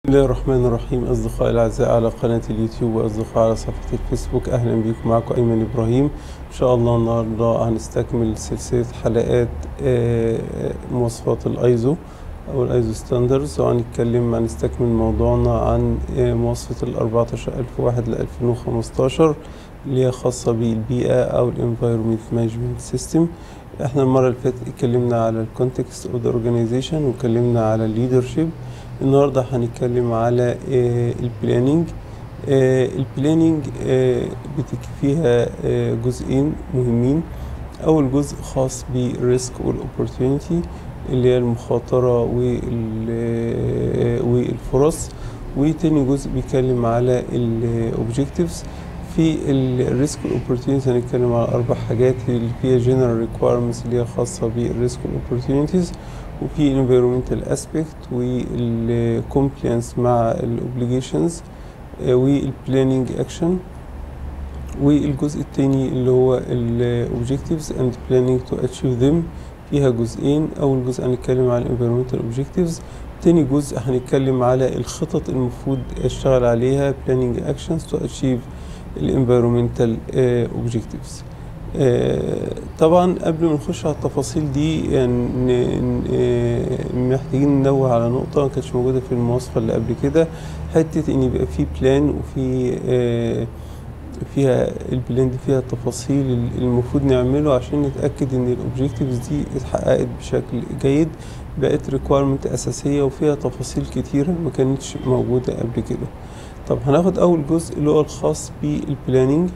بسم الله الرحمن الرحيم أصدقائي الأعزاء على قناة اليوتيوب وأصدقائي على صفحة الفيسبوك أهلا بكم معكم أيمن إبراهيم إن شاء الله النهاردة هنستكمل سلسلة حلقات آه، مواصفات الأيزو أو الأيزو ستاندرز وهنتكلم هنستكمل موضوعنا عن آه، مواصفة ال 14001 ل 2015 اللي هي خاصة بالبيئة أو الانفايرمنت مانجمنت سيستم احنا المرة اللي فاتت اتكلمنا على الكونتكست اوف ذا اورجانيزيشن واتكلمنا على الليدرشيب النهارده هنتكلم على البلاننج البلاننج بتكفي فيها آه، جزئين مهمين اول جزء خاص بالريسك والاوبورتيونيتي اللي هي المخاطره وال- آه، والفرص وتاني جزء بيتكلم على الاوبجكتيفز في الريسك والاوبورتيونيتي هنتكلم على اربع حاجات اللي فيها جنرال ريكويرمنتس اللي هي خاصه بالريسك والاوبورتيونيتيز وفي environmental aspect والcompliance مع الاوبليجيشنز والبلاننج اكشن والجزء التاني اللي هو ال objectives and planning to achieve them فيها جزئين أول جزء هنتكلم على environmental objectives تاني جزء هنتكلم على الخطط المفروض اشتغل عليها planning actions to achieve ال environmental آه، objectives آه، طبعا قبل ما نخش على التفاصيل دي يعني ن- ن- آه، محتاجين ننوه على نقطة ما كانتش موجودة في المواصفة اللي قبل كده حتة إن يبقى في بلان وفي آه، فيها البلان دي فيها التفاصيل المفروض نعمله عشان نتأكد إن الأوبجيكتيفز دي اتحققت بشكل جيد بقت ريكويرمنت أساسية وفيها تفاصيل كتيرة ما كانتش موجودة قبل كده طب هناخد أول جزء اللي هو الخاص بالبلاننج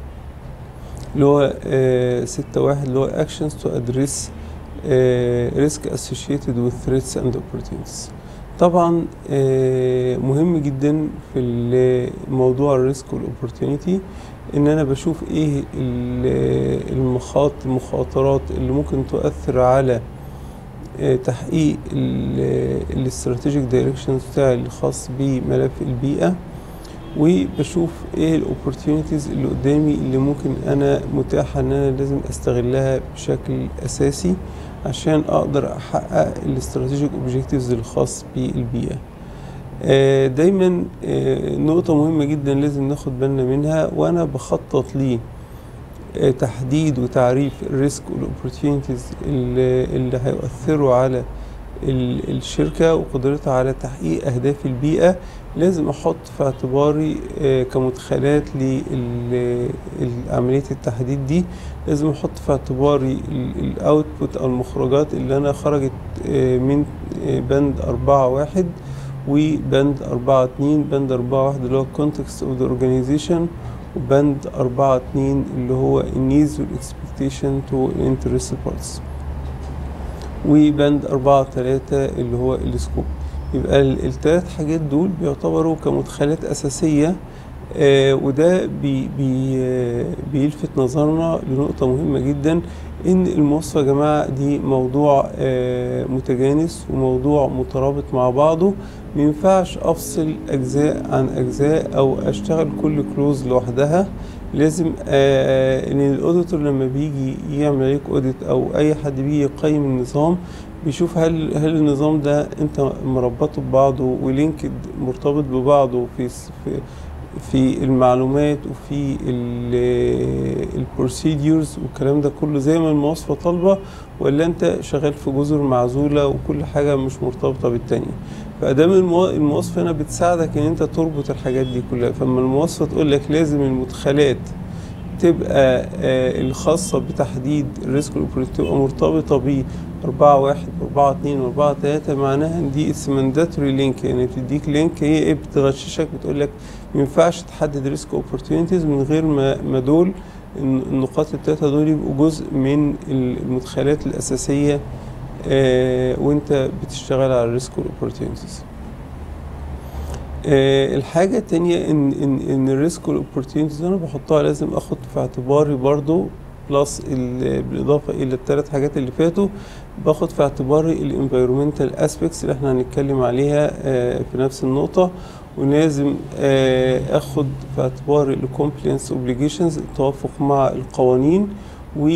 اللي هو آه ستة واحد اللي هو actions to address آه risk associated with threats and opportunities طبعا آه مهم جدا في ال- موضوع الريسك والاوبورتيونيتي ان انا بشوف ايه ال- المخاط المخاطرات اللي ممكن تؤثر على آه، تحقيق الاستراتيجيك دايركشنز بتاعي الخاص بملف البيئة وبشوف ايه الاوبورتيونيتيز اللي قدامي اللي ممكن انا متاحة ان انا لازم استغلها بشكل اساسي عشان اقدر احقق الاستراتيجيك اوبجيكتيفز الخاص بالبيئة آه، دايما آه، نقطة مهمة جدا لازم ناخد بالنا منها وانا بخطط ليه آه، تحديد وتعريف الريسك والاوبورتيونيتيز اللي, اللي هيؤثروا على ال- الشركة وقدرتها على تحقيق أهداف البيئة لازم أحط في اعتباري آه، كمدخلات لعملية التحديد دي لازم أحط في اعتباري الأوتبوت أو المخرجات اللي أنا خرجت آه، من آه، بند أربعة واحد وبند أربعة اتنين بند أربعة واحد اللي هو context of the organization وبند أربعة اتنين اللي هو النيز والاكسبكتيشن تو interested parties وبند أربعة تلاتة اللي هو السكوب يبقى ال- التلات حاجات دول بيعتبروا كمدخلات أساسية آه وده بي بي آه بيلفت نظرنا لنقطة مهمة جدا إن المواصفة يا جماعة دي موضوع آه متجانس وموضوع مترابط مع بعضه مينفعش أفصل أجزاء عن أجزاء أو أشتغل كل كلوز لوحدها لازم آه ان الاوديتور لما بيجي يعمل عليك اوديت او اي حد بيجي يقيم النظام بيشوف هل هل النظام ده انت مربطه ببعضه ولينكد مرتبط ببعضه في س- في في المعلومات وفي البروسيديورز والكلام ده كله زي ما المواصفه طالبه ولا انت شغال في جزر معزوله وكل حاجه مش مرتبطه بالتانيه فادام الموا- المواصفه هنا بتساعدك ان انت تربط الحاجات دي كلها فاما المواصفه تقول لك لازم المدخلات تبقى آه، الخاصة بتحديد الريسك والأوبورتيونيتي تبقى مرتبطة ب 4 1 4 2 4 3 معناها ان دي اتس مانداتوري لينك يعني بتديك لينك هي ايه بتغششك بتقول لك ما ينفعش تحدد ريسك اوبورتيونيتيز من غير ما ما دول الن- النقاط التلاتة دول يبقوا جزء من المدخلات الأساسية آه، وانت بتشتغل على الريسك والاوبورتيونيتيز آه، الحاجة التانية ان ان ان الريسك والاوبورتيونيتيز انا بحطها لازم اخد في اعتباري برضو بلس ال- بالاضافة الى الثلاث حاجات اللي فاتوا باخد في اعتباري الانفيرومنتال اسبيكتس اللي احنا هنتكلم عليها آه، في نفس النقطة ولازم آه، اخد في اعتباري الكومبلينس اوبليجيشنز التوافق مع القوانين و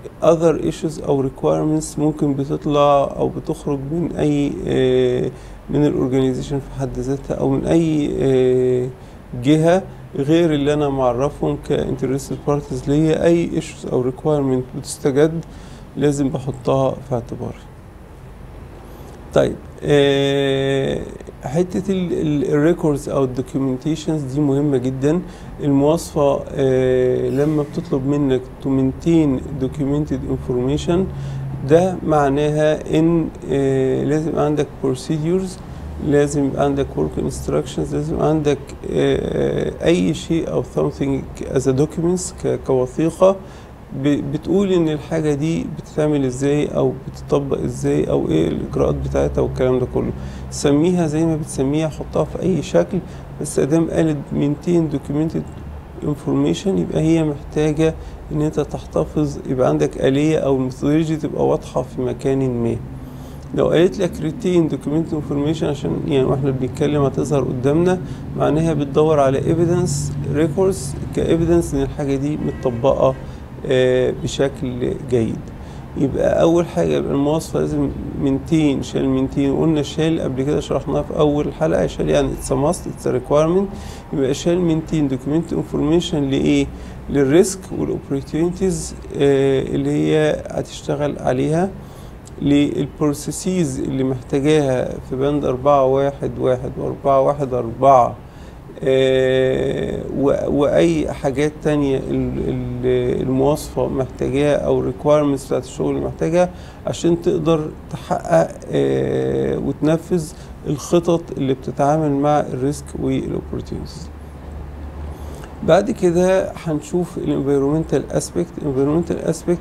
other issues او requirements ممكن بتطلع او بتخرج من اي آه، من الاورجانيزيشن في حد ذاتها او من اي آه، جهه غير اللي انا معرفهم كانترستد بارتيز ليا اي ايشوز او ريكويرمنت بتستجد لازم بحطها في اعتباري طيب آه، حته الريكوردز او الدوكيومنتيشنز دي مهمه جدا المواصفه آه، لما بتطلب منك تو مينتين دوكيومنتد انفورميشن ده معناها ان آه، لازم يبقى عندك بروسيدورز لازم يبقى عندك work instructions لازم يبقى عندك آه، اي شيء او something as a documents ك- كوثيقه ب- بتقول ان الحاجه دي بتتعمل ازاي او بتطبق ازاي او ايه الاجراءات بتاعتها والكلام ده كله سميها زي ما بتسميها حطها في اي شكل بس ادام قالت مينتين دوكيومنتد انفورميشن يبقى هي محتاجه ان انت تحتفظ يبقى عندك آلية او الميثودولوجي تبقى واضحه في مكان ما لو قالت لك ريتين دوكيومنت انفورميشن عشان يعني واحنا بنتكلم هتظهر قدامنا معناها بتدور على ايفيدنس ريكوردز كايفيدنس ان الحاجه دي متطبقه آه، بشكل جيد يبقى اول حاجه يبقى المواصفه لازم منتين شال منتين قلنا شال قبل كده شرحناها في اول حلقه شال يعني اتس ماست اتس ريكويرمنت يبقى شال منتين دوكيومنت انفورميشن لايه للريسك والاوبورتيونيتيز اللي هي هتشتغل عليها للبروسيسز اللي محتاجاها في بند أربعة واحد واحد وأربعة واحد أربعة آه، و- وأي حاجات تانية ال- ال- المواصفة محتاجاها أو الريكويرمنتس بتاعت الشغل اللي محتاجها عشان تقدر تحقق آه، وتنفذ الخطط اللي بتتعامل مع الريسك والاوبورتيونيتيز بعد كده هنشوف الانفيرومنتال اسبيكت الانفيرومنتال اسبيكت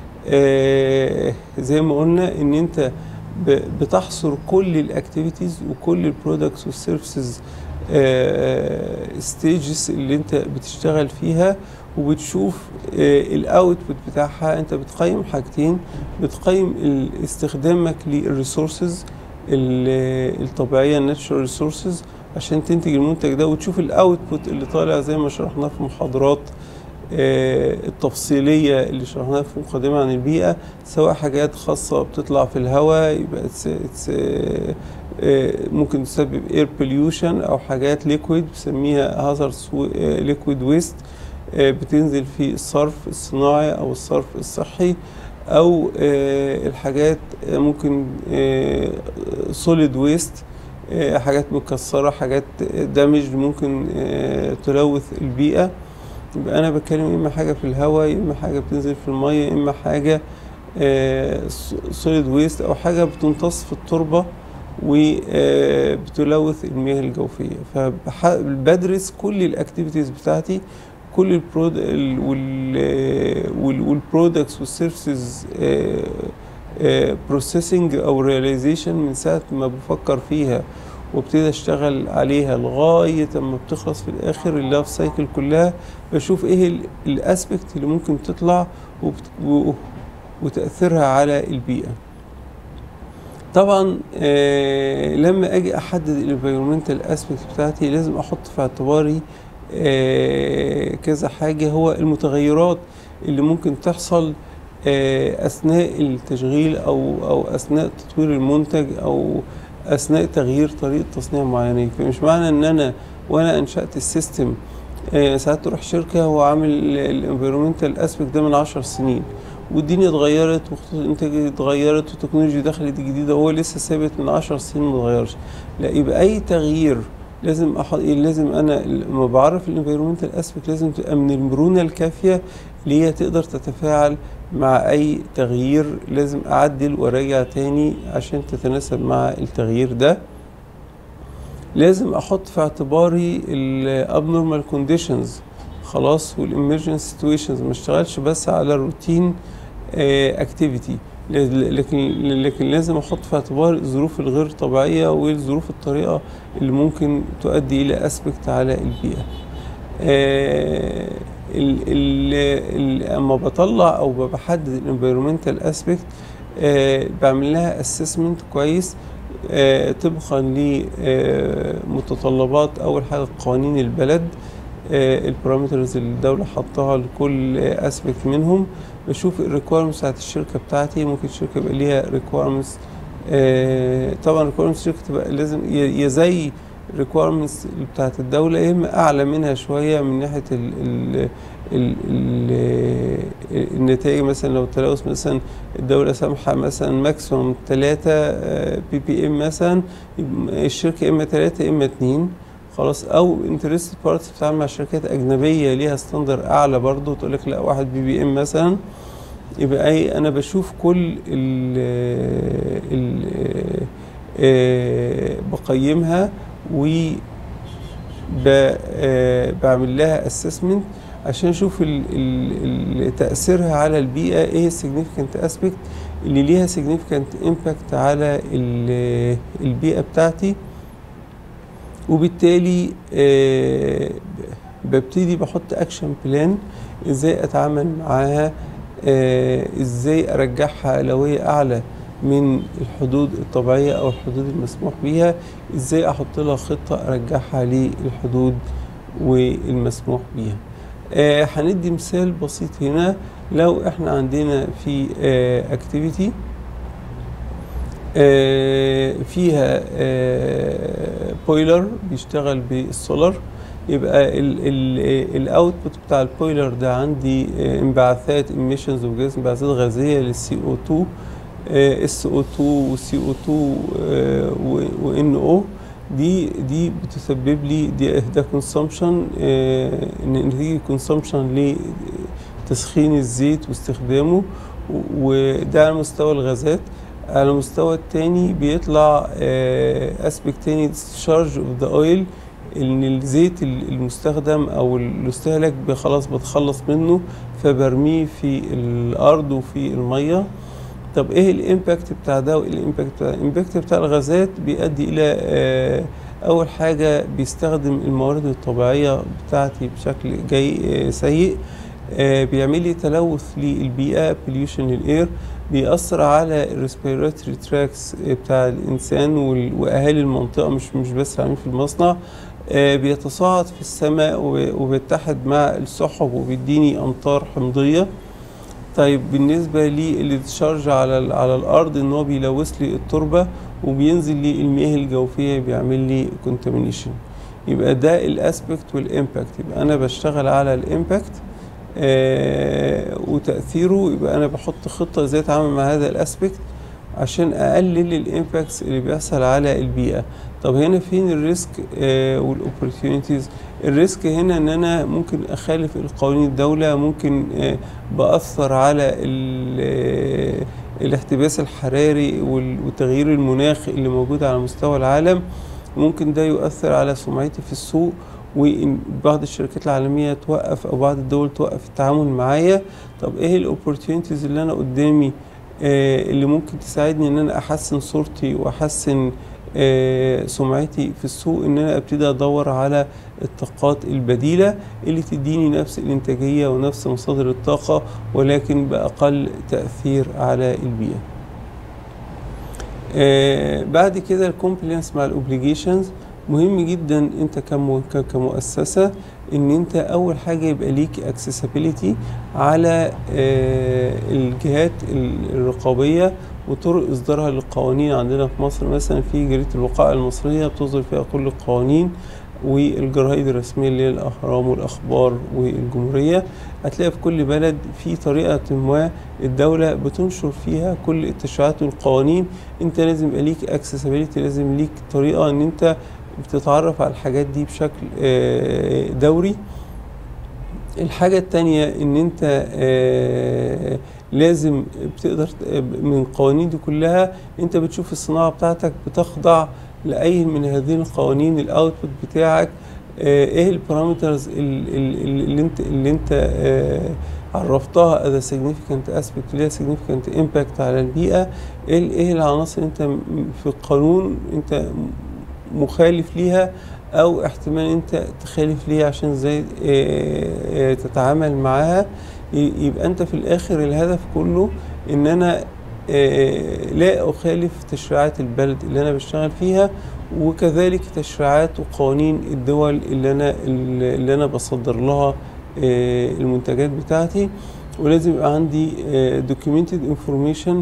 زي ما قلنا ان انت ب- بتحصر كل الاكتيفيتيز وكل البرودكتس والسيرفيسز ستيجز اللي انت بتشتغل فيها وبتشوف الاوتبوت بتاعها انت بتقيم حاجتين بتقيم ال- استخدامك للريسورسز الطبيعيه الناتشورال ريسورسز عشان تنتج المنتج ده وتشوف الاوتبوت اللي طالع زي ما شرحناه في محاضرات آه، التفصيلية اللي شرحناها في مقدمة عن البيئة سواء حاجات خاصة بتطلع في الهواء يبقى it's, it's, آه، آه، ممكن تسبب air pollution أو حاجات liquid بسميها hazardous آه، liquid waste آه، بتنزل في الصرف الصناعي أو الصرف الصحي أو آه، الحاجات آه، ممكن آه، solid waste آه، حاجات مكسرة حاجات دامج ممكن آه، تلوث البيئة يبقى انا بتكلم اما حاجه في الهواء اما حاجه بتنزل في الميه اما حاجه سوليد ويست او حاجه بتمتص في التربه وبتلوث المياه الجوفيه فبدرس كل الاكتيفيتيز بتاعتي كل البرود والبرودكتس والسيرفيسز بروسيسنج او رياليزيشن من ساعه ما بفكر فيها وابتدي اشتغل عليها لغايه اما بتخلص في الاخر اللايف سايكل كلها بشوف ايه الاسبكت اللي ممكن تطلع وبت- و- وتاثيرها على البيئه طبعا آه لما اجي احدد الانفيرومنتال اسبكت بتاعتي لازم احط في اعتباري آه كذا حاجه هو المتغيرات اللي ممكن تحصل آه اثناء التشغيل او او اثناء تطوير المنتج او اثناء تغيير طريقه تصنيع معينه فمش معنى ان انا وانا انشات السيستم آه، ساعات تروح شركه هو عامل الانفيرومنتال اسبكت ده من عشر سنين والدنيا اتغيرت وخطوط الانتاج اتغيرت والتكنولوجيا دخلت جديده وهو لسه ثابت من عشر سنين ما اتغيرش لا يبقى اي تغيير لازم أح... لازم انا لما بعرف الانفيرومنتال اسبكت لازم تبقى من المرونه الكافيه اللي هي تقدر تتفاعل مع اي تغيير لازم اعدل وراجع تاني عشان تتناسب مع التغيير ده لازم احط في اعتباري الابنورمال كونديشنز خلاص والامرجنسي سيتويشنز ما اشتغلش بس على الروتين اكتيفيتي لكن لكن لازم احط في اعتبار الظروف الغير طبيعيه والظروف الطريقه اللي ممكن تؤدي الى اسبكت على البيئه آه، ال ال ال اما بطلع او بحدد الانفيرومنتال اسبكت بعمل لها اسسمنت كويس آه، طبقا لمتطلبات اول حاجه قوانين البلد البارامترز اللي الدوله حطها لكل اسبكت منهم بشوف الريكويرمنتس بتاعت الشركه بتاعتي ممكن الشركه يبقى ليها ريكويرمنتس آه، طبعا requirements شركه تبقى لازم يا يا زي requirements بتاعت الدوله يا اما اعلى منها شويه من ناحيه ال ال ال ال النتائج مثلا لو التلوث مثلا الدوله سامحه مثلا ماكسيموم 3 بي بي ام مثلا يبقى الشركه اما 3 اما 2 خلاص او انترست بارتي بتتعامل مع شركات اجنبيه ليها ستاندر اعلى برضو تقول لك لا واحد بي بي ام مثلا يبقى اي انا بشوف كل ال ال آه، بقيمها و ب- آه، بعمل لها اسسمنت عشان اشوف ال- ال- ال- تاثيرها على البيئه ايه السيجنيفيكانت اسبكت اللي ليها سيجنيفيكانت امباكت على ال- البيئه بتاعتي وبالتالي آه، ببتدي بحط اكشن بلان ازاي اتعامل معاها آه، ازاي ارجعها لو هي اعلى من الحدود الطبيعيه او الحدود المسموح بيها ازاي احط لها خطه ارجعها للحدود والمسموح بيها آه، هندي مثال بسيط هنا لو احنا عندنا في اكتيفيتي فيها بويلر بيشتغل بالسولار يبقى الاوتبوت بتاع البويلر ده عندي آه، انبعاثات emissions وجاز انبعاثات غازيه للسي او 2 اس او 2 وسي او 2 وان او دي دي بتسبب لي دي ده كونسومشن نتيجه كونسومشن لتسخين الزيت واستخدامه و- وده على مستوى الغازات على المستوى التاني بيطلع اسبكت تاني discharge اوف ذا اويل ان الزيت ال- المستخدم او المستهلك ب- خلاص بتخلص منه فبرميه في الارض وفي الميه طب ايه الامباكت بتاع ده وايه الامباكت بتاع الامباكت بتاع الغازات بيؤدي الى آه، اول حاجه بيستخدم الموارد الطبيعيه بتاعتي بشكل جاي آه، سيء آه، بيعمل لي تلوث للبيئه بوليوشن للاير بيأثر على الريسبيراتوري تراكس بتاع الانسان وال- واهالي المنطقه مش مش بس عاملين في المصنع آه، بيتصاعد في السماء و- وبيتحد مع السحب وبيديني امطار حمضيه طيب بالنسبه للتشارج على ال- على الارض ان هو بيلوث لي التربه وبينزل لي المياه الجوفيه بيعمل لي كونتامينيشن يبقى ده الاسبكت والامباكت يبقى انا بشتغل على الامباكت آه وتاثيره يبقى انا بحط خطه ازاي اتعامل مع هذا الاسبكت عشان اقلل الامباكتس اللي بيحصل على البيئه طب هنا فين الريسك آه والاوبورتيونيتيز الريسك هنا ان انا ممكن اخالف القوانين الدوله ممكن آه باثر على ال- آه، الاحتباس الحراري وال- وتغيير المناخ اللي موجود على مستوى العالم ممكن ده يؤثر على سمعتي في السوق وبعض الشركات العالمية توقف أو بعض الدول توقف التعامل معايا طب إيه الأوبورتيونيتيز اللي أنا قدامي آه اللي ممكن تساعدني إن أنا أحسن صورتي وأحسن آه سمعتي في السوق إن أنا أبتدي أدور على الطاقات البديلة اللي تديني نفس الإنتاجية ونفس مصادر الطاقة ولكن بأقل تأثير على البيئة آه بعد كده الكومبلينس مع الاوبليجيشنز مهم جدا انت كمو ك- كمؤسسه ان انت اول حاجه يبقى ليك اكسسبيليتي على آه الجهات ال- الرقابيه وطرق اصدارها للقوانين عندنا في مصر مثلا في جريده الوقائع المصريه بتصدر فيها كل القوانين والجرايد الرسميه اللي هي الاهرام والاخبار والجمهوريه هتلاقي في كل بلد في طريقه ما الدوله بتنشر فيها كل التشريعات والقوانين انت لازم يبقى ليك اكسسبيليتي لازم ليك طريقه ان انت بتتعرف على الحاجات دي بشكل آه، دوري الحاجة التانية ان انت آه، لازم بتقدر ت- من القوانين دي كلها انت بتشوف الصناعة بتاعتك بتخضع لأي من هذه القوانين الاوتبوت بتاعك آه، ايه البارامترز اللي انت اللي انت آه، عرفتها as a significant aspect اللي هي significant impact على البيئة ايه ايه العناصر انت م- في القانون انت مخالف ليها او احتمال انت تخالف ليها عشان ازاي آه، آه، تتعامل معاها ي- يبقى انت في الاخر الهدف كله ان انا آه، لا اخالف تشريعات البلد اللي انا بشتغل فيها وكذلك تشريعات وقوانين الدول اللي انا اللي انا بصدر لها آه، المنتجات بتاعتي ولازم يبقى عندي آه، documented information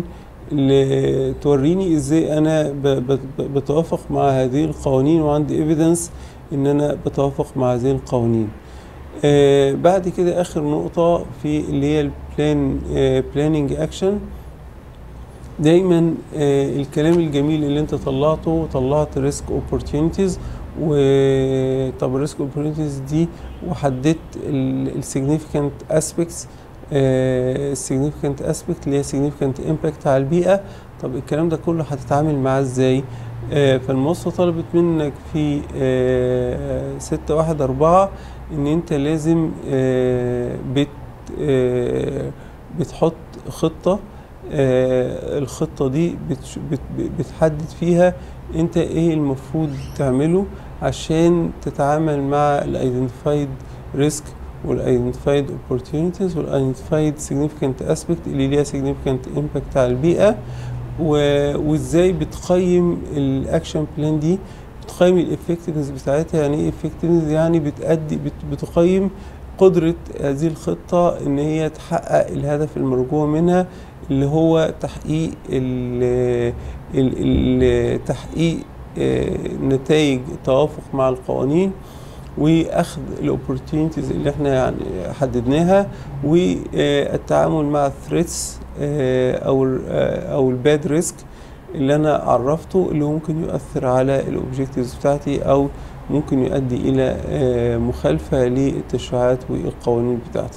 اللي توريني ازاي انا ب- ب- ب- بتوافق مع هذه القوانين وعندي ايفيدنس ان انا بتوافق مع هذه القوانين آه بعد كده اخر نقطة في اللي هي البلان بلاننج اكشن دايما آه الكلام الجميل اللي انت طلعته طلعت ريسك اوبورتيونيتيز وطب الريسك اوبورتيونيتيز دي وحددت السيجنيفيكانت اسبيكتس السيجنيفيكانت اسبيكت اللي هي سيجنيفيكانت امباكت على البيئه طب الكلام ده كله هتتعامل معاه ازاي آه فالمؤسسه طلبت منك في آه ستة واحد أربعة إن أنت لازم آه بت آه بتحط خطة آه الخطة دي بتش- بت بتحدد فيها أنت إيه المفروض تعمله عشان تتعامل مع الايدنتيفايد ريسك والايدنتيفايد opportunities والايدنتيفايد significant aspect اللي ليها significant impact على البيئة و- وازاي بتقيم الاكشن بلان دي بتقيم الافكتفنس بتاعتها يعني ايه effectiveness يعني بتأدي بت بتقيم قدرة هذه الخطة ان هي تحقق الهدف المرجو منها اللي هو تحقيق ال ال ال تحقيق آه، نتائج توافق مع القوانين واخذ الاوبورتيونيتيز اللي احنا يعني حددناها والتعامل مع الثريتس او ال او الباد ريسك اللي انا عرفته اللي هو ممكن يؤثر على الاوبجكتيفز بتاعتي او ممكن يؤدي الى آه، مخالفه للتشريعات والقوانين بتاعتي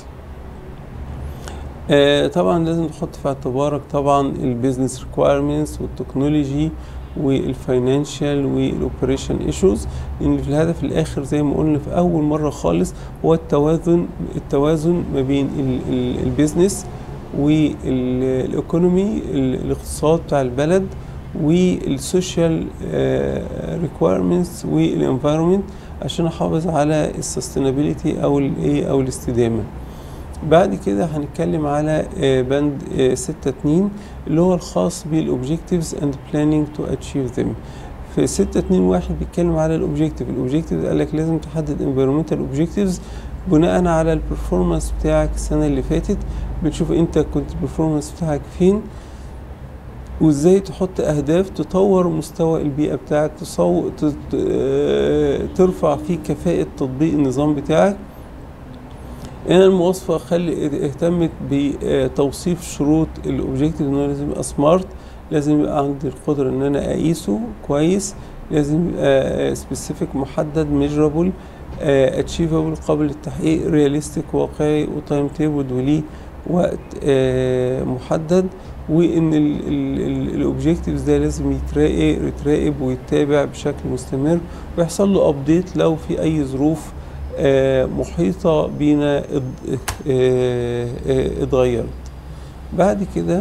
آه، طبعا لازم تحط في اعتبارك طبعا البيزنس ريكويرمنتس والتكنولوجي والفاينانشال والاوبريشن ايشوز لان في الهدف الاخر زي ما قلنا في اول مره خالص هو التوازن التوازن ما بين ال- ال- البيزنس والايكونومي الاقتصاد بتاع البلد والسوشيال ريكويرمنتس والانفايرمنت عشان احافظ على السستينابيلتي او الايه او الاستدامه بعد كده هنتكلم على آه، بند آه، ستة اتنين اللي هو الخاص بالاوبجكتيفز اند بلاننج تو اتشيف ذيم في ستة اتنين واحد بيتكلم على الاوبجكتيف الاوبجكتيف قال لك لازم تحدد environmental اوبجكتيفز بناء على البرفورمانس بتاعك السنة اللي فاتت بتشوف انت كنت البرفورمانس بتاعك فين وازاي تحط اهداف تطور مستوى البيئة بتاعك تصو... ت... ت- آه، ترفع فيه كفاءة تطبيق النظام بتاعك هنا المواصفة خلي اهتمت بتوصيف شروط الاوبجيكتيف ان هو لازم يبقى سمارت لازم يبقى عندي القدرة ان انا اقيسه كويس لازم يبقى سبيسيفيك محدد ميجرابل اتشيفابل قابل للتحقيق رياليستيك واقعي وتايم تيبل وليه وقت آه، محدد وان الاوبجيكتيفز ده لازم يتراقب يتراقب ويتابع بشكل مستمر ويحصل له ابديت لو في اي ظروف آه، محيطة بينا ات- آه، آه، اتغيرت بعد كده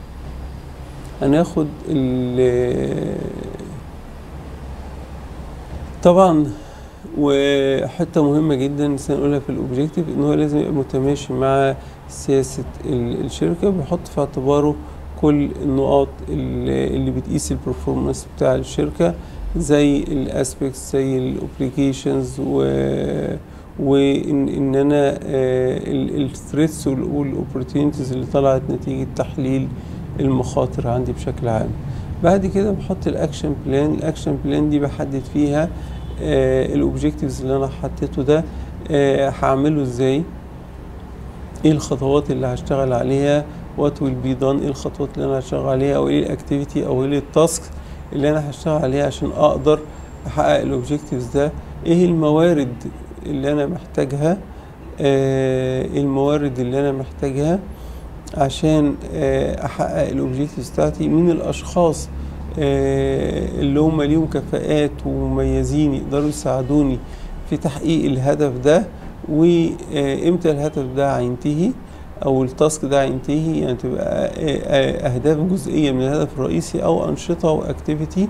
هناخد ال طبعا وحتة مهمة جدا نسينا نقولها في الاوبجيكتيف ان هو لازم يبقى متماشي مع سياسة ال- الشركة بيحط في اعتباره كل النقاط اللي اللي بتقيس البرفورمانس بتاع الشركة زي الاسبيكتس زي الاوبليكيشنز و وان ان انا الثريتس والاوبورتيونيتيز اللي طلعت نتيجه تحليل المخاطر عندي بشكل عام بعد كده بحط الاكشن بلان الاكشن بلان دي بحدد فيها الاوبجكتيفز اللي انا حطيته ده آه، هعمله ازاي ايه الخطوات اللي هشتغل عليها وات ويل بي دون ايه الخطوات اللي انا هشتغل عليها او ايه الاكتيفيتي او ايه التاسك اللي انا هشتغل عليها عشان اقدر احقق الاوبجكتيفز ده ايه الموارد اللي انا محتاجها آه إيه الموارد اللي انا محتاجها عشان آه احقق الاوبجكتيفز بتاعتي مين الاشخاص آه اللي هم ليهم كفاءات ومميزين يقدروا يساعدوني في تحقيق الهدف ده وامتى الهدف ده هينتهي او التاسك ده هينتهي يعني تبقى آه، آه، اهداف جزئيه من الهدف الرئيسي او انشطه واكتيفيتي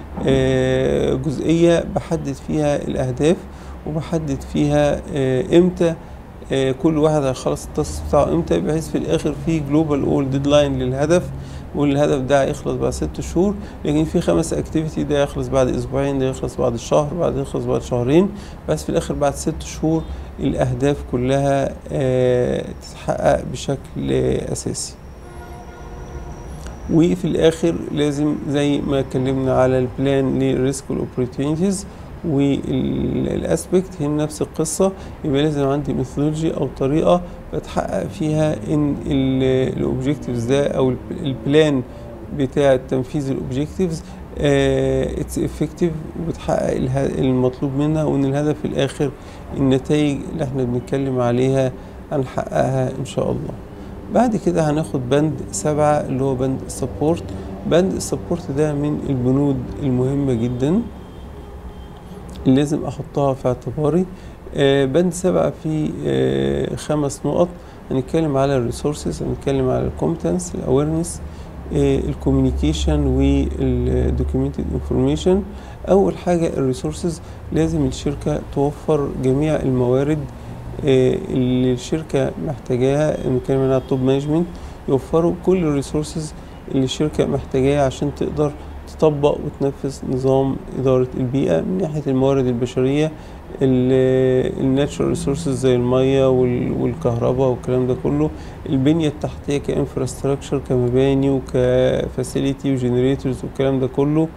جزئيه بحدد فيها الاهداف وبحدد فيها آه، امتى آه، كل واحد هيخلص التاسك بتاعه امتى بحيث في الاخر في جلوبال اول ديدلاين للهدف والهدف ده هيخلص بعد ست شهور لكن في خمس اكتيفيتي ده يخلص بعد اسبوعين ده يخلص بعد الشهر بعد يخلص بعد شهرين بس في الاخر بعد ست شهور الاهداف كلها آه، تتحقق بشكل آه، اساسي وفي الاخر لازم زي ما اتكلمنا على البلان للريسك والاوبورتيونيتيز والاسبكت هي نفس القصه يبقى لازم عندي ميثودولوجي او طريقه بتحقق فيها ان الاوبجكتيفز ده او البلان بتاع تنفيذ الاوبجكتيفز اتس افكتيف وبتحقق المطلوب منها وان الهدف في الاخر النتائج اللي احنا بنتكلم عليها هنحققها ان شاء الله بعد كده هناخد بند سبعة اللي هو بند السبورت بند السبورت ده من البنود المهمة جدا اللي لازم احطها في اعتباري آه بند سبعة فيه آه خمس نقط هنتكلم على الريسورسز هنتكلم على الكومبتنس الاويرنس الكوميونيكيشن والدوكيومنتد انفورميشن اول حاجه الريسورسز لازم الشركه توفر جميع الموارد اللي الشركه محتاجاها نتكلم عنها التوب مانجمنت يوفروا كل الريسورسز اللي الشركه محتاجاها عشان تقدر تطبق وتنفذ نظام اداره البيئه من ناحيه الموارد البشريه الناتشورال ريسورسز زي الميه والكهرباء والكلام ده كله البنيه التحتيه كانفراستراكشر كمباني وكفاسيلتي وجنريتورز والكلام ده كله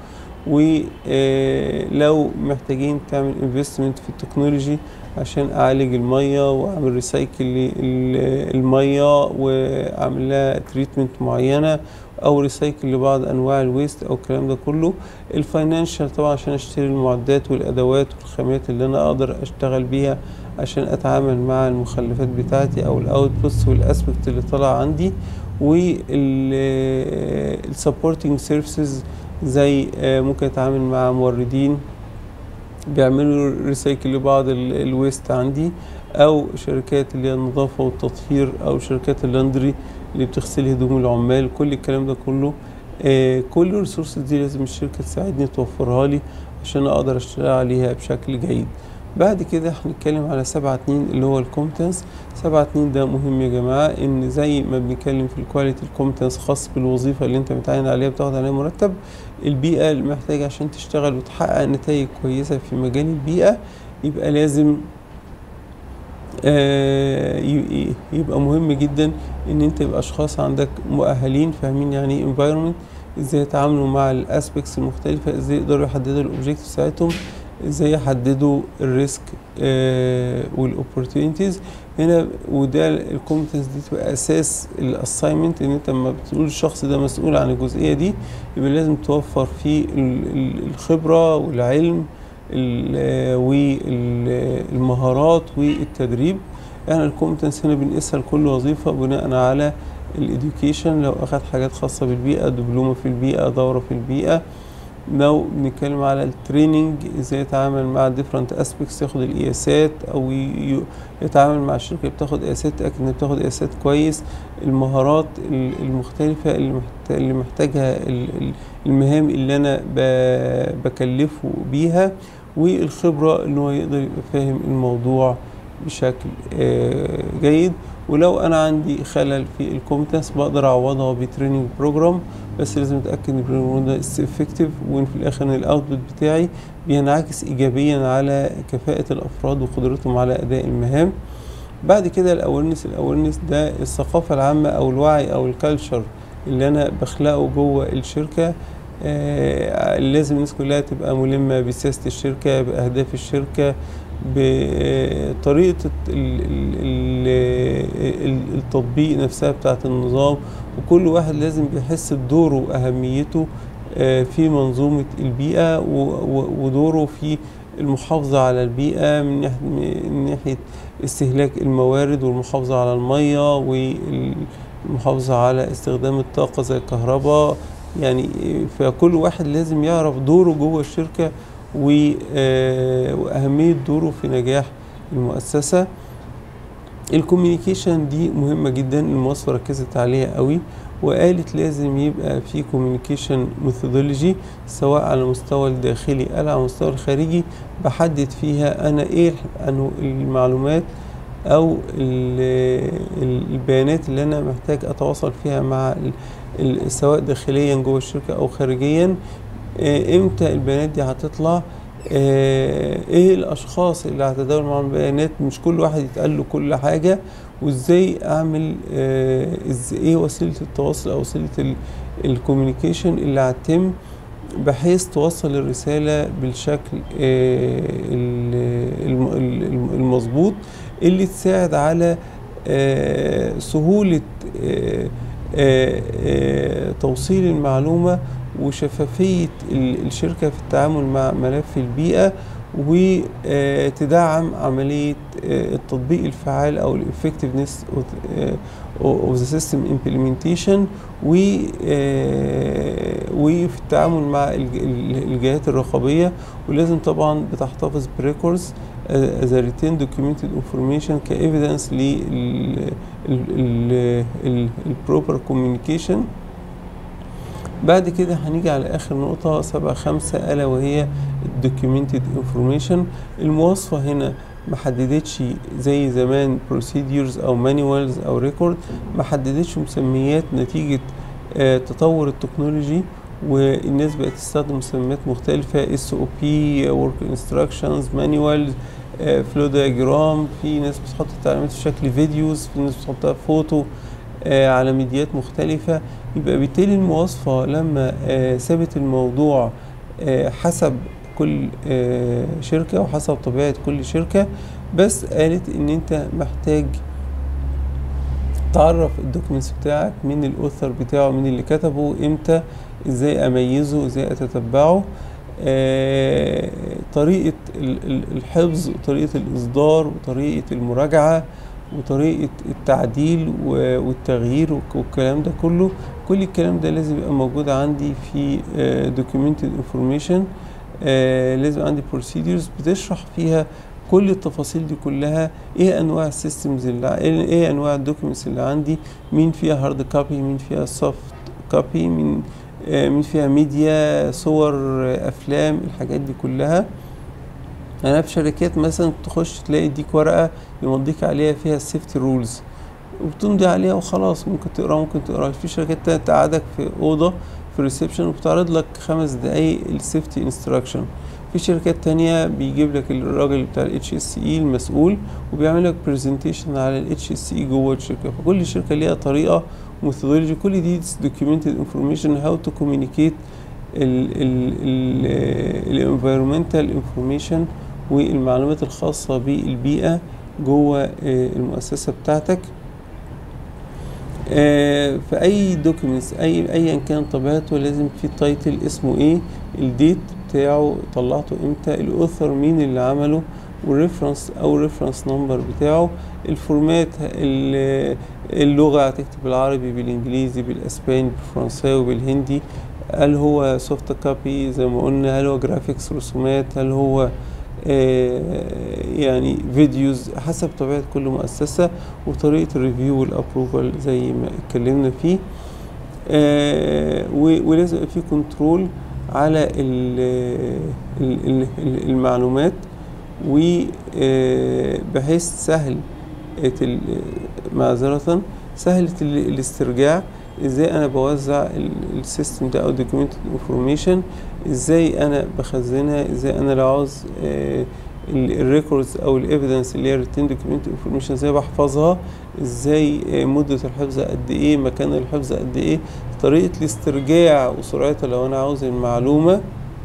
ولو محتاجين تعمل انفستمنت في التكنولوجي عشان اعالج الميه واعمل ريسايكل للميه واعمل لها تريتمنت معينه او ريسايكل لبعض انواع الويست او الكلام ده كله الفاينانشال طبعا عشان اشتري المعدات والادوات والخامات اللي انا اقدر اشتغل بيها عشان اتعامل مع المخلفات بتاعتي او الاوتبوتس والاسبكت اللي طالع عندي والسبورتنج سيرفيسز زي ممكن اتعامل مع موردين بيعملوا ريسايكل لبعض الويست عندي او شركات اللي هي النظافه والتطهير او شركات اللاندري اللي بتغسل هدوم العمال كل الكلام ده كله آه كل الريسورسز دي لازم الشركه تساعدني توفرها لي عشان اقدر اشتغل عليها بشكل جيد بعد كده هنتكلم على سبعة اتنين اللي هو الكومبتنس سبعة اتنين ده مهم يا جماعة ان زي ما بنتكلم في الكواليتي الكومبتنس خاص بالوظيفة اللي انت متعين عليها بتاخد عليها مرتب البيئة اللي محتاجة عشان تشتغل وتحقق نتائج كويسة في مجال البيئة يبقى لازم آه يبقى مهم جدا ان انت يبقى اشخاص عندك مؤهلين فاهمين يعني ايه environment ازاي يتعاملوا مع الاسبكتس المختلفة ازاي يقدروا يحددوا الاوبجيكتيف بتاعتهم ازاي يحددوا الريسك آه والاوبورتونيتيز هنا وده الكومبتنس دي تبقى اساس الاساينمنت ان انت لما بتقول الشخص ده مسؤول عن الجزئيه دي يبقى لازم توفر فيه الخبره والعلم والمهارات والتدريب يعني الكومبتنس هنا بنقيسها لكل وظيفه بناء على الاديوكيشن لو اخد حاجات خاصه بالبيئه دبلومه في البيئه دوره في البيئه لو بنتكلم على التريننج ازاي يتعامل مع ديفرنت اسبيكتس ياخد القياسات او يتعامل مع الشركه اللي بتاخد قياسات تاكد انها بتاخد قياسات كويس المهارات المختلفه اللي محتاجها المهام اللي انا بكلفه بيها والخبره ان هو يقدر يبقى فاهم الموضوع بشكل جيد ولو انا عندي خلل في الكومبتنس بقدر اعوضها بتريننج بروجرام بس لازم اتاكد ان البروجرام ده افكتيف وان في الاخر ان الاوتبوت بتاعي بينعكس ايجابيا على كفاءه الافراد وقدرتهم على اداء المهام بعد كده الاورنس الاورنس ده الثقافه العامه او الوعي او الكالتشر اللي انا بخلقه جوه الشركه آه لازم الناس كلها تبقى ملمه بسياسه الشركه باهداف الشركه بطريقة التطبيق نفسها بتاعة النظام وكل واحد لازم بيحس بدوره وأهميته في منظومة البيئة ودوره في المحافظة على البيئة من ناحية استهلاك الموارد والمحافظة على المية والمحافظة على استخدام الطاقة زي الكهرباء يعني فكل واحد لازم يعرف دوره جوه الشركة وأهمية دوره في نجاح المؤسسة الكوميونيكيشن دي مهمة جدا المواصفة ركزت عليها قوي وقالت لازم يبقى في كوميونيكيشن ميثودولوجي سواء على المستوى الداخلي أو على المستوى الخارجي بحدد فيها أنا إيه المعلومات أو البيانات اللي أنا محتاج أتواصل فيها مع سواء داخليا جوه الشركة أو خارجيا امتى البيانات دي هتطلع ايه الاشخاص اللي هتداول معاهم البيانات مش كل واحد يتقال له كل حاجه وازاي اعمل ازاي ايه وسيله التواصل او وسيله الكوميونيكيشن اللي هتتم بحيث توصل الرسالة بالشكل آه، ال- الم- الم- المظبوط اللي تساعد على آه، سهولة آه، آه، آه، توصيل المعلومة وشفافية ال- الشركة في التعامل مع ملف البيئة وتدعم عملية آه، التطبيق الفعال أو ال effectiveness of the- of the system implementation و آه، وفي التعامل مع الج- ال- الجهات الرقابية ولازم طبعا بتحتفظ بريكوردز as a written documented information كإيفيدنس لل البروبر communication بعد كده هنيجي على آخر نقطة سبعة خمسة ألا وهي documented information المواصفة هنا ما حددتش زي زمان procedures أو manuals أو record ما حددتش مسميات نتيجة آه، تطور التكنولوجي والناس بقت تستخدم مسميات مختلفة SOP work instructions manuals آه، flow diagram في ناس بتحط التعليمات في شكل فيديوز في ناس بتحطها فوتو آه، على ميديات مختلفة يبقى بالتالي المواصفة لما آه، سابت الموضوع آه، حسب كل آه، شركة وحسب طبيعة كل شركة بس قالت ان انت محتاج تعرف الدوكيومنتس بتاعك مين الاوثر بتاعه مين اللي كتبه امتى ازاي اميزه ازاي اتتبعه آه، طريقة ال- ال- الحفظ وطريقة الإصدار وطريقة المراجعة وطريقة التعديل و- والتغيير والك- والكلام ده كله كل الكلام ده لازم يبقى موجود عندي في آه، documented information آه، لازم عندي procedures بتشرح فيها كل التفاصيل دي كلها ايه انواع السيستمز اللي ع- ايه إيه انواع الدوكيومنتس اللي عندي مين فيها هارد كوبي مين فيها سوفت كوبي مين آه، مين فيها ميديا صور آه، افلام الحاجات دي كلها انا في شركات مثلا تخش تلاقي يديك ورقه يمضيك عليها فيها السيفتي رولز وبتمضي عليها وخلاص ممكن تقرا ممكن تقرا في شركات تانية تقعدك في اوضه في الريسبشن وبتعرض لك خمس دقايق السيفتي انستراكشن في شركات تانية بيجيب لك الراجل بتاع الاتش اس اي المسؤول وبيعمل لك برزنتيشن على الاتش اس اي جوه الشركه فكل شركه ليها طريقه ميثودولوجي كل دي documented information how to communicate الانفيرومنتال انفورميشن والمعلومات الخاصة بالبيئة جوه آه، المؤسسة بتاعتك آه، في أي دوكيومنتس أي أيا كان طبيعته لازم في تايتل اسمه إيه الديت بتاعه طلعته إمتى الأوثر مين اللي عمله والريفرنس أو ريفرنس نمبر بتاعه الفورمات ال- اللغة هتكتب بالعربي بالإنجليزي بالأسباني بالفرنساوي بالهندي هل هو سوفت كوبي زي ما قلنا هل هو جرافيكس رسومات هل هو آه، يعني فيديوز حسب طبيعة كل مؤسسة وطريقة الريفيو والابروفال زي ما اتكلمنا فيه آه، و- ولازم يبقى في كنترول على ال- ال- ال- ال- المعلومات وبحيث سهل ال- معذرة سهلة ال- الاسترجاع ازاي انا بوزع ال- السيستم ده او documented انفورميشن ازاي انا بخزنها ازاي انا لو عاوز الريكوردز او الايفيدنس اللي هي الريتين دوكيومنت انفورميشن ازاي بحفظها ازاي آه، مدة الحفظ قد ايه مكان الحفظ قد ايه طريقة الاسترجاع وسرعتها لو انا عاوز المعلومة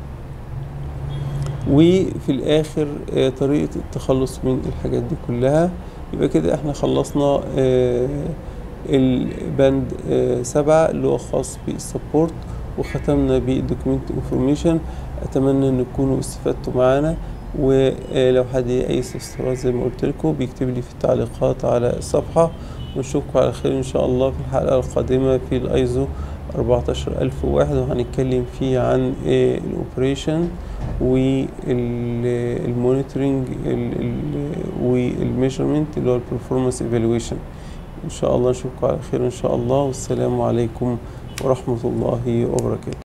وفي الاخر آه، طريقة التخلص من الحاجات دي كلها يبقى كده احنا خلصنا آه، البند آه، سبعة اللي هو خاص بالسبورت وختمنا بالدوكيمنت انفورميشن اتمنى ان تكونوا استفدتوا معانا ولو حد ليه اي استفسارات زي ما قلت لكم بيكتب لي في التعليقات على الصفحة ونشوفكم على خير ان شاء الله في الحلقة القادمة في الايزو 14001 وهنتكلم فيه عن الاوبريشن والمونيتورنج والميجرمنت اللي هو البرفورمانس ايفالويشن ان شاء الله نشوفكم على خير ان شاء الله والسلام عليكم ورحمة الله وبركاته